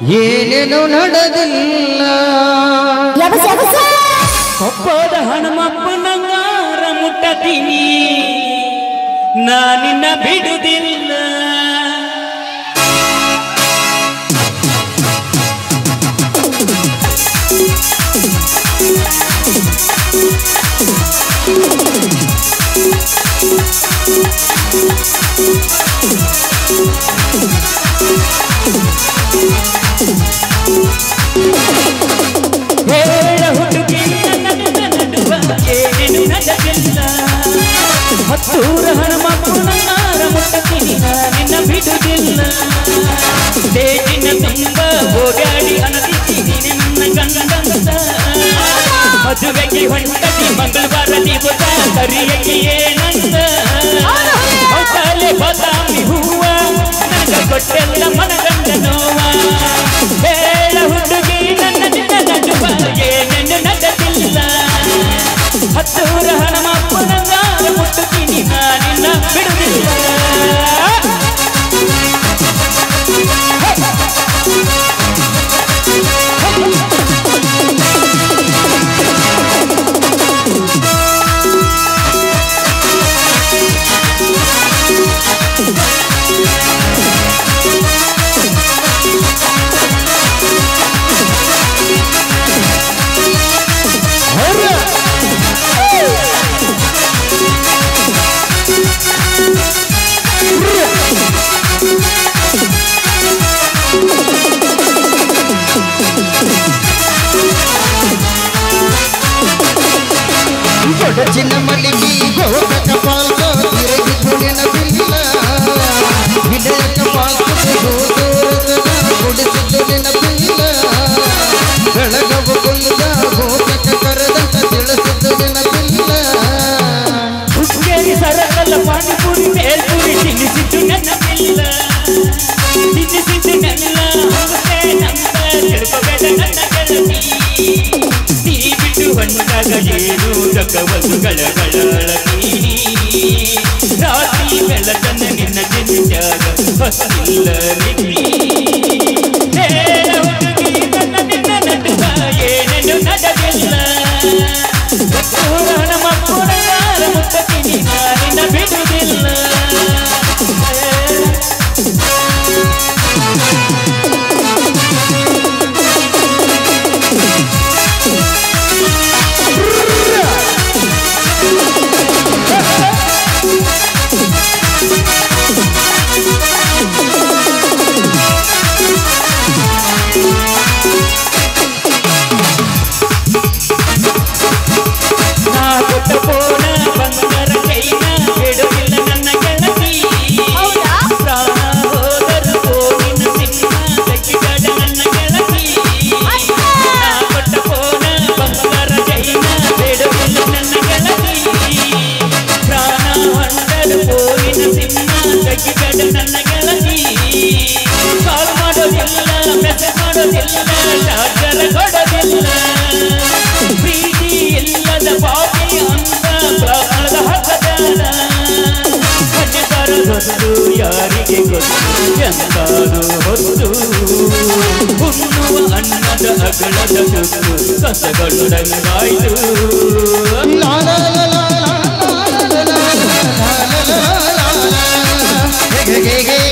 ಏನೇನು ನಡೆದಿಲ್ಲ ಯಬಸ ಯಬಸ ಕೊಪ್ಪದ ಹನುಮಪ್ಪನಂಗಾರ ಮುಟ್ಟತೀನಿ ನಾನಿನ್ನ ಬಿಡುದಿಲ್ಲ ಹೇಳ ಹುಡುಗಿ ನನ್ನ ನಡುವ ಏನೇನು ನಡೆದಿಲ್ಲ ಹತ್ತೂರ ಹನುಮಪ್ಪನಂಗಾರ ಮುಟ್ಟತೀನಿ ನಾನಿನ್ನ ಬಿಡುದಿಲ್ಲ ದೇಜಿನ ತುಂಬ ಓಡಾಡಿ ಅನದಿದ್ದೀನಿ ನನ್ನ ಗಂಡಂತ ಮದುವೆಗೆ ಹೊಂಟದಿ ಮಂಗಳವಾರ ದಿವಸ ಸರಿಯಾಗಿ ಏನಂತ ಹೊಸಲೆ ಬದಾಮಿ ಹೂವ ನನಗ ಕೊಟ್ಟೆಲ್ಲ ಮನಗಂಡ ನೋವ ಬೇಡ ಹುಡುಗಿ ನನ್ನ ನಿನ್ನ ನಡುವ ಏನೇನು ನಡೆದಿಲ್ಲ ಹತ್ತೂರ ಹನುಮಪ್ಪನಂಗಾರ ಮುಟ್ಟುತ್ತೀನಿ ನಾನಿನ್ನ ಬಿಡುದಿಲ್ಲ ಕೊಡಚಿನ ಮಲ್ಲಿಗೆ ಗೋಕಕ ಪಾಲ್ಕ ತಿರುಗಿ ಕೊಡಿನ ಬಿಲ್ಲ ವಿನಯಕ ಪಾಲ್ಕ ಕೊಡಿಸಿದ್ದು ನೆನಪಿಲ್ಲ ಬೆಳಗವ ಕೊಲ್ಲದ ಗೋಕಕ ಕರೆದಂತ ತಿಳಿಸಿದ್ದು ನೆನಪಿಲ್ಲ ಹುಕ್ಕೇರಿ ಸರಕಲ್ಲ ಪಾನಿಪುರಿ ಬೇಲ್ಪುರಿ ತಿನ್ನಿಸಿದ್ದು ನೆನಪಿಲ್ಲ ತಿನ್ನಿಸಿದ್ದು ನೆಲ್ಲ ಹೋಗುತ್ತೆ ನಂತ ತಿಳ್ಕೊಬೇಡ ನನ್ನ ಗೆಳತಿ ನೀ ಬಿಟ್ಟು ಹೊಂಟಾಗ ಏನು ರಕವಸುಗಳ ಗಳಗಳತಿ ರಾತ್ರಿ ಬೆಳಕನ್ನ ನಿನ್ನ ಚಿಂತ್ಯಾಗ ಹೊತ್ತಿಲ್ಲ ರೀತಿ ಹೇಳ ಹುಡುಗಿ ನನ್ನ ನಿನ್ನ ನಡುವ ಏನೇನು ನಡೆದಿಲ್ಲ ಪುರಾಣ ಮಕ್ಕಳ ಮುಟ್ಟತೀನಿ ನಾನಿನ ಬಿಡುವುದಿಲ್ಲ ನಾ ಕೊಟ್ಟ ಪೋಣ ಬಂಗಾರ ಕೈನ ಬಿಡುವುದಿಲ್ಲ ನನ್ನ ಗೆಳತಿ ಹೌದಾ? ಪ್ರಾಣ ಹೋದರು ಹೋಗಿನ ಸಿಂಹ ಕಚ್ಚಿಗಡ ನನ್ನ ಗೆಳತಿ ನಾ ಕೊಟ್ಟ ಪೋಣ ಬಂಗಾರ ಕೈನ ಬಿಡುವುದಿಲ್ಲ ನನ್ನ ಗೆಳತಿ ಪ್ರಾಣ ಹೊಂಡರು ಹೋಗಿನ ಸಿಂಹ ಕಚ್ಚಿಗಡ ನನ್ನ ಗೆಳತಿ ಕಾಲ್ ಮಾಡೋದಿಲ್ಲ ಮೆಸೇಜ್ ಮಾಡೋದಿಲ್ಲ ಚಾರ್ಜರ್ ಕೊಡೋದಿಲ್ಲ ಪ್ರೀತಿ ಇಲ್ಲದ ಬಾಕಿ ಅಂತ ಪ್ರಾಣದ ಹಕ್ಕದಾನ ಹೊತ್ತು ಯಾರಿಗೆ ಗೊತ್ತು ಎಂತಾದು ಹೊತ್ತು ಉಣ್ಣುವ ಅನ್ನದ ಅಗಳದ ತುತ್ತು ಕಸಗಳು ರಂಗಾಯ್ತು ಲಾ ಲಾ ಲಾ ಲಾ ಲಾ ಲಾ ಲಾ ಲಾ ಲಾ ಲಾ ಲಾ ಲಾ ಲಾ. ಹೇ ಹೇ ಹೇ